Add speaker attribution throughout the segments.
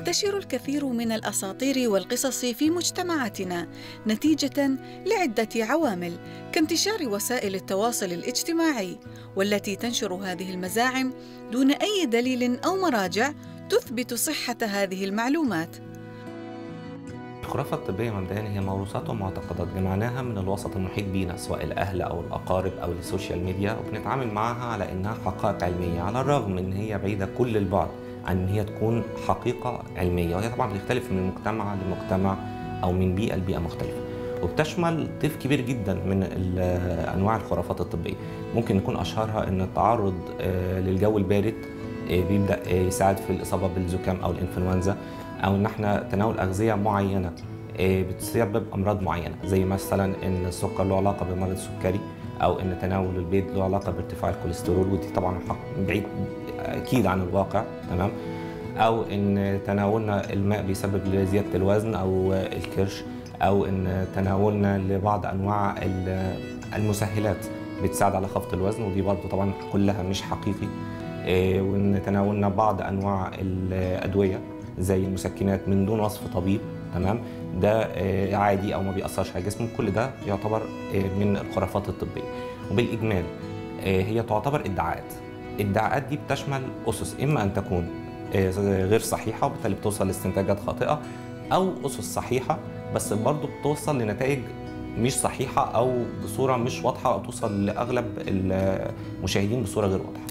Speaker 1: تنتشر الكثير من الاساطير والقصص في مجتمعاتنا نتيجه لعده عوامل كانتشار وسائل التواصل الاجتماعي والتي تنشر هذه المزاعم دون اي دليل او مراجع تثبت صحه هذه المعلومات
Speaker 2: الخرافة الطبية مبدئيا هي موروثات ومعتقدات جمعناها من الوسط المحيط بينا سواء الأهل أو الأقارب أو السوشيال ميديا وبنتعامل معها على إنها حقائق علمية على الرغم إن هي بعيدة كل البعد عن إن هي تكون حقيقة علمية وهي طبعا بتختلف من مجتمع لمجتمع أو من بيئة لبيئة مختلفة وبتشمل طيف كبير جدا من أنواع الخرافات الطبية ممكن يكون أشهرها إن التعرض للجو البارد بيبدأ يساعد في الإصابة بالزكام أو الإنفلونزا او ان احنا تناول اغذيه معينه بتسبب امراض معينه زي مثلا ان السكر له علاقه بمرض السكري او ان تناول البيض له علاقه بارتفاع الكوليسترول ودي طبعا بعيد اكيد عن الواقع تمام او ان تناولنا الماء بيسبب زياده الوزن او الكرش او ان تناولنا لبعض انواع المسهلات بتساعد على خفض الوزن ودي برضه طبعا كلها مش حقيقي وان تناولنا بعض انواع الادويه زي المسكنات من دون وصف طبيب تمام ده عادي او ما بيأثرش على الجسم كل ده يعتبر من الخرافات الطبيه وبالاجمال هي تعتبر ادعاءات الادعاءات دي بتشمل اسس اما ان تكون غير صحيحه وبالتالي بتوصل لاستنتاجات خاطئه او اسس صحيحه بس برضه بتوصل لنتائج مش صحيحه او بصوره مش واضحه او توصل لاغلب المشاهدين بصوره غير واضحه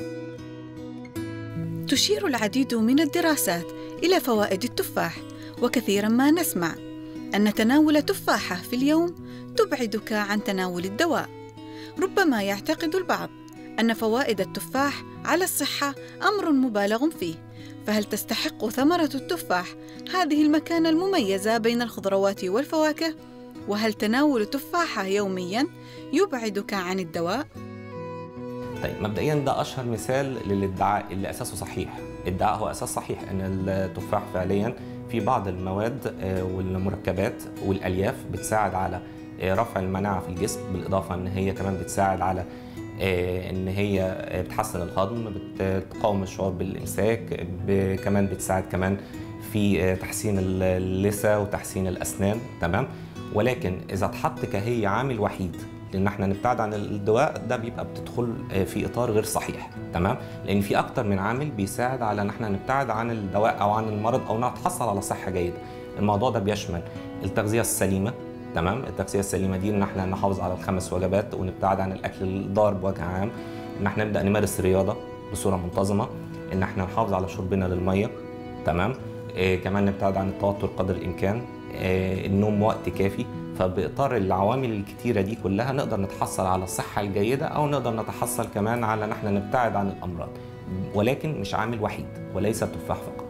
Speaker 1: تشير العديد من الدراسات الى فوائد التفاح وكثيرا ما نسمع ان تناول تفاحه في اليوم تبعدك عن تناول الدواء ربما يعتقد البعض ان فوائد التفاح على الصحه امر مبالغ فيه فهل تستحق ثمره التفاح هذه المكانه المميزه بين الخضروات والفواكه وهل تناول تفاحه يوميا يبعدك عن الدواء
Speaker 2: طيب مبدئيا ده اشهر مثال للادعاء اللي اساسه صحيح ادعاء هو اساس صحيح ان التفاح فعليا في بعض المواد والمركبات والالياف بتساعد على رفع المناعه في الجسم بالاضافه ان هي كمان بتساعد على ان هي بتحسن الهضم بتقاوم الشعور بالامساك كمان بتساعد كمان في تحسين اللثه وتحسين الاسنان تمام ولكن اذا اتحط كهي عامل وحيد لان احنا نبتعد عن الدواء ده بيبقى بتدخل في اطار غير صحيح تمام لان في اكتر من عامل بيساعد على ان احنا نبتعد عن الدواء او عن المرض او نتحصل على صحه جيده الموضوع ده بيشمل التغذيه السليمه تمام التغذيه السليمه دي ان احنا نحافظ على الخمس وجبات ونبتعد عن الاكل الضار بوجه عام ان احنا نبدا نمارس رياضه بصوره منتظمه ان احنا نحافظ على شربنا للميه تمام إيه كمان نبتعد عن التوتر قدر الامكان إيه النوم وقت كافي فباطار العوامل الكتيره دي كلها نقدر نتحصل على الصحه الجيده او نقدر نتحصل كمان على ان احنا نبتعد عن الامراض ولكن مش عامل وحيد وليس التفاح فقط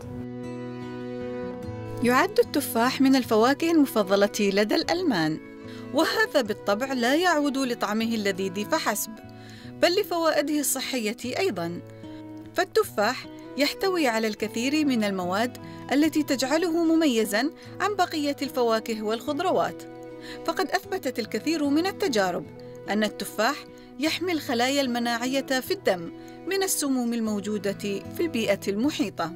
Speaker 1: يعد التفاح من الفواكه المفضله لدى الالمان وهذا بالطبع لا يعود لطعمه اللذيذ فحسب بل لفوائده الصحيه ايضا فالتفاح يحتوي على الكثير من المواد التي تجعله مميزا عن بقيه الفواكه والخضروات فقد اثبتت الكثير من التجارب ان التفاح يحمي الخلايا المناعيه في الدم من السموم الموجوده في البيئه المحيطه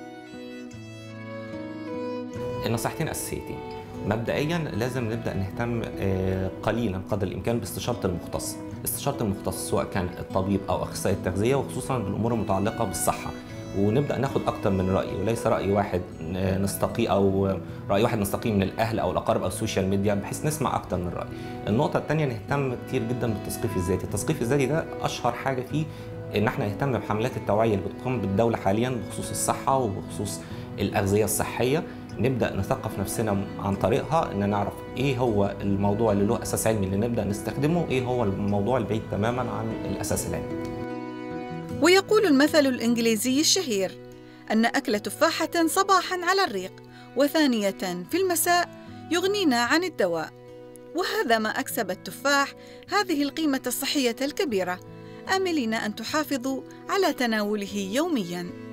Speaker 2: النصيحتين اساسيتين مبدئيا لازم نبدا نهتم قليلا قدر الامكان باستشاره المختص استشاره المختص سواء كان الطبيب او اخصائي التغذيه وخصوصا بالامور المتعلقه بالصحه ونبدا ناخد اكتر من راي وليس راي واحد نستقيه او راي واحد نستقيه من الاهل او الاقارب او السوشيال ميديا بحيث نسمع اكتر من راي النقطه الثانيه نهتم كتير جدا بالتثقيف الذاتي التثقيف الذاتي ده اشهر حاجه فيه ان احنا نهتم بحملات التوعيه اللي بتقوم بالدوله حاليا بخصوص الصحه وبخصوص الاغذيه الصحيه نبدا نثقف نفسنا عن طريقها ان نعرف ايه هو الموضوع اللي له اساس علمي اللي نبدا نستخدمه ايه هو الموضوع البعيد تماما عن الاساس العلمي
Speaker 1: ويقول المثل الانجليزي الشهير ان اكل تفاحه صباحا على الريق وثانيه في المساء يغنينا عن الدواء وهذا ما اكسب التفاح هذه القيمه الصحيه الكبيره املين ان تحافظوا على تناوله يوميا